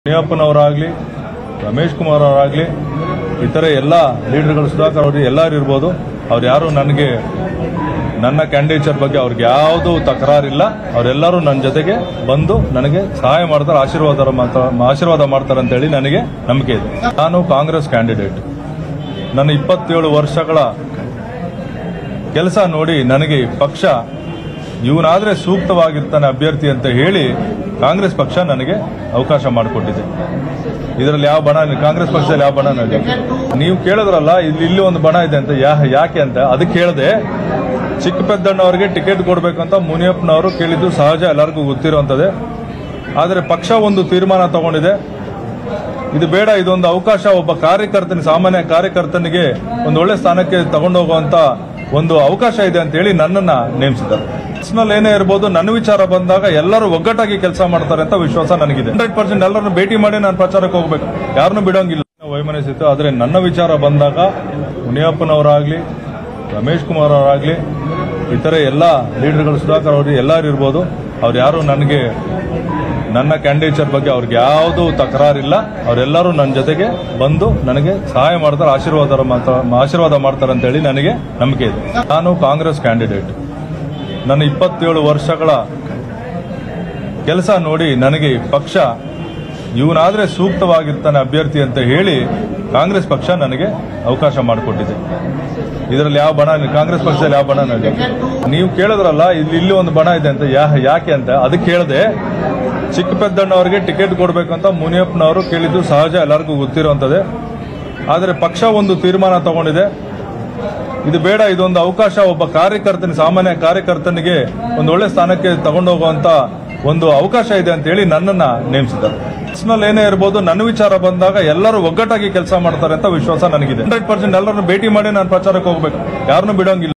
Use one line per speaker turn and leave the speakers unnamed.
ಮುನಿಯಪ್ಪನವರಾಗ್ಲಿ ರಮೇಶ್ ಕುಮಾರ್ ಅವರಾಗ್ಲಿ ಇತರೆ ಎಲ್ಲ ಲೀಡರ್ಗಳು ಸುಧಾಕರ್ ಅವರು ಎಲ್ಲರೂ ಇರ್ಬೋದು ಅವ್ರು ಯಾರು ನನಗೆ ನನ್ನ ಕ್ಯಾಂಡಿಡೇಚರ್ ಬಗ್ಗೆ ಅವ್ರಿಗೆ ಯಾವುದೂ ತಕರಾರಿಲ್ಲ ಅವರೆಲ್ಲರೂ ನನ್ನ ಜೊತೆಗೆ ಬಂದು ನನಗೆ ಸಹಾಯ ಮಾಡ್ತಾರೆ ಆಶೀರ್ವಾದ ಮಾಡ್ತಾರೆ ಆಶೀರ್ವಾದ ಮಾಡ್ತಾರೆ ಅಂತೇಳಿ ನನಗೆ ನಂಬಿಕೆ ಇದೆ ನಾನು ಕಾಂಗ್ರೆಸ್ ಕ್ಯಾಂಡಿಡೇಟ್ ನನ್ನ ಇಪ್ಪತ್ತೇಳು ವರ್ಷಗಳ ಕೆಲಸ ನೋಡಿ ನನಗೆ ಈ ಪಕ್ಷ ಇವನಾದ್ರೆ ಸೂಕ್ತವಾಗಿರ್ತಾನೆ ಅಭ್ಯರ್ಥಿ ಅಂತ ಹೇಳಿ ಕಾಂಗ್ರೆಸ್ ಪಕ್ಷ ನನಗೆ ಅವಕಾಶ ಮಾಡಿಕೊಟ್ಟಿದೆ ಇದರಲ್ಲಿ ಯಾವ ಬಣ ಕಾಂಗ್ರೆಸ್ ಪಕ್ಷದಲ್ಲಿ ಯಾವ ಬಣ ನನಗೆ ನೀವು ಕೇಳಿದ್ರಲ್ಲ ಇಲ್ಲಿ ಇಲ್ಲಿ ಒಂದು ಬಣ ಇದೆ ಅಂತ ಯಾ ಯಾಕೆ ಅಂತ ಅದಕ್ಕೆ ಕೇಳದೆ ಚಿಕ್ಕ ಪೆದ್ದಣ್ಣವರಿಗೆ ಟಿಕೆಟ್ ಕೊಡಬೇಕಂತ ಮುನಿಯಪ್ಪನವರು ಕೇಳಿದ್ದು ಸಹಜ ಎಲ್ಲರಿಗೂ ಗೊತ್ತಿರುವಂಥದ್ದೇ ಆದರೆ ಪಕ್ಷ ಒಂದು ತೀರ್ಮಾನ ತಗೊಂಡಿದೆ ಇದು ಬೇಡ ಇದೊಂದು ಅವಕಾಶ ಒಬ್ಬ ಕಾರ್ಯಕರ್ತನ ಸಾಮಾನ್ಯ ಕಾರ್ಯಕರ್ತನಿಗೆ ಒಂದು ಒಳ್ಳೆ ಸ್ಥಾನಕ್ಕೆ ತಗೊಂಡೋಗುವಂತ ಒಂದು ಅವಕಾಶ ಇದೆ ಅಂತ ಹೇಳಿ ನನ್ನನ್ನ ನೇಮಿಸಿದ್ದಾರೆ ಪರ್ಸನಲ್ ಏನೇ ಇರ್ಬೋದು ನನ್ನ ವಿಚಾರ ಬಂದಾಗ ಎಲ್ಲರೂ ಒಗ್ಗಟ್ಟಾಗಿ ಕೆಲಸ ಮಾಡ್ತಾರೆ ಅಂತ ವಿಶ್ವಾಸ ನನಗಿದೆ ಹಂಡ್ರೆಡ್ ಪರ್ಸೆಂಟ್ ಎಲ್ಲರನ್ನು ಭೇಟಿ ಮಾಡಿ ನಾನು ಪ್ರಚಾರಕ್ಕೆ ಹೋಗ್ಬೇಕು ಯಾರನ್ನೂ ಬಿಡೋಂಗಿಲ್ಲ ವೈಮನಸ್ಸಿತ್ತು ಆದರೆ ನನ್ನ ವಿಚಾರ ಬಂದಾಗ ಮುನಿಯಪ್ಪನವರಾಗ್ಲಿ ರಮೇಶ್ ಕುಮಾರ್ ಅವರಾಗ್ಲಿ ಇತರೆ ಎಲ್ಲ ಲೀಡರ್ಗಳು ಸುಧಾಕರ್ ಅವರು ಎಲ್ಲರೂ ಇರ್ಬೋದು ಅವ್ರು ಯಾರು ನನಗೆ ನನ್ನ ಕ್ಯಾಂಡಿಡೇಚರ್ ಬಗ್ಗೆ ಅವ್ರಿಗೆ ಯಾವುದೂ ತಕರಾರಿಲ್ಲ ಅವರೆಲ್ಲರೂ ನನ್ನ ಜೊತೆಗೆ ಬಂದು ನನಗೆ ಸಹಾಯ ಮಾಡ್ತಾರೆ ಆಶೀರ್ವಾದ ಮಾಡ್ತಾರೆ ಆಶೀರ್ವಾದ ಮಾಡ್ತಾರೆ ಅಂತೇಳಿ ನನಗೆ ನಂಬಿಕೆ ಇದೆ ನಾನು ಕಾಂಗ್ರೆಸ್ ಕ್ಯಾಂಡಿಡೇಟ್ ನನ್ನ ಇಪ್ಪತ್ತೇಳು ವರ್ಷಗಳ ಕೆಲಸ ನೋಡಿ ನನಗೆ ಈ ಪಕ್ಷ ಇವನಾದ್ರೆ ಸೂಕ್ತವಾಗಿರ್ತಾನೆ ಅಭ್ಯರ್ಥಿ ಅಂತ ಹೇಳಿ ಕಾಂಗ್ರೆಸ್ ಪಕ್ಷ ನನಗೆ ಅವಕಾಶ ಮಾಡಿಕೊಟ್ಟಿದೆ ಇದರಲ್ಲಿ ಯಾವ ಬಣ ಕಾಂಗ್ರೆಸ್ ಪಕ್ಷದಲ್ಲಿ ಯಾವ ಬಣ ನನಗೆ ನೀವು ಕೇಳಿದ್ರಲ್ಲ ಇಲ್ಲಿ ಇಲ್ಲಿ ಒಂದು ಬಣ ಇದೆ ಅಂತ ಯಾ ಯಾಕೆ ಅಂತ ಅದಕ್ಕೆ ಕೇಳದೆ ಚಿಕ್ಕ ಪೆದ್ದಣ್ಣವರಿಗೆ ಟಿಕೆಟ್ ಕೊಡಬೇಕಂತ ಮುನಿಯಪ್ಪನವರು ಕೇಳಿದ್ದು ಸಹಜ ಎಲ್ಲರಿಗೂ ಗೊತ್ತಿರುವಂಥದ್ದೇ ಆದರೆ ಪಕ್ಷ ಒಂದು ತೀರ್ಮಾನ ತಗೊಂಡಿದೆ ಇದು ಬೇಡ ಇದೊಂದು ಅವಕಾಶ ಒಬ್ಬ ಕಾರ್ಯಕರ್ತನ ಸಾಮಾನ್ಯ ಕಾರ್ಯಕರ್ತನಿಗೆ ಒಂದು ಒಳ್ಳೆ ಸ್ಥಾನಕ್ಕೆ ತಗೊಂಡೋಗುವಂತ ಒಂದು ಅವಕಾಶ ಇದೆ ಅಂತ ಹೇಳಿ ನನ್ನನ್ನ ನೇಮಿಸಿದ್ದಾರೆ ಪರ್ಸನಲ್ ಏನೇ ಇರ್ಬೋದು ನನ್ನ ವಿಚಾರ ಬಂದಾಗ ಎಲ್ಲರೂ ಒಗ್ಗಟ್ಟಾಗಿ ಕೆಲಸ ಮಾಡ್ತಾರೆ ಅಂತ ವಿಶ್ವಾಸ ನನಗಿದೆ ಹಂಡ್ರೆಡ್ ಪರ್ಸೆಂಟ್ ಎಲ್ಲರನ್ನು ಭೇಟಿ ಮಾಡಿ ನಾನು ಪ್ರಚಾರಕ್ಕೆ ಹೋಗ್ಬೇಕು ಯಾರನ್ನೂ ಬಿಡೋಂಗಿಲ್ಲ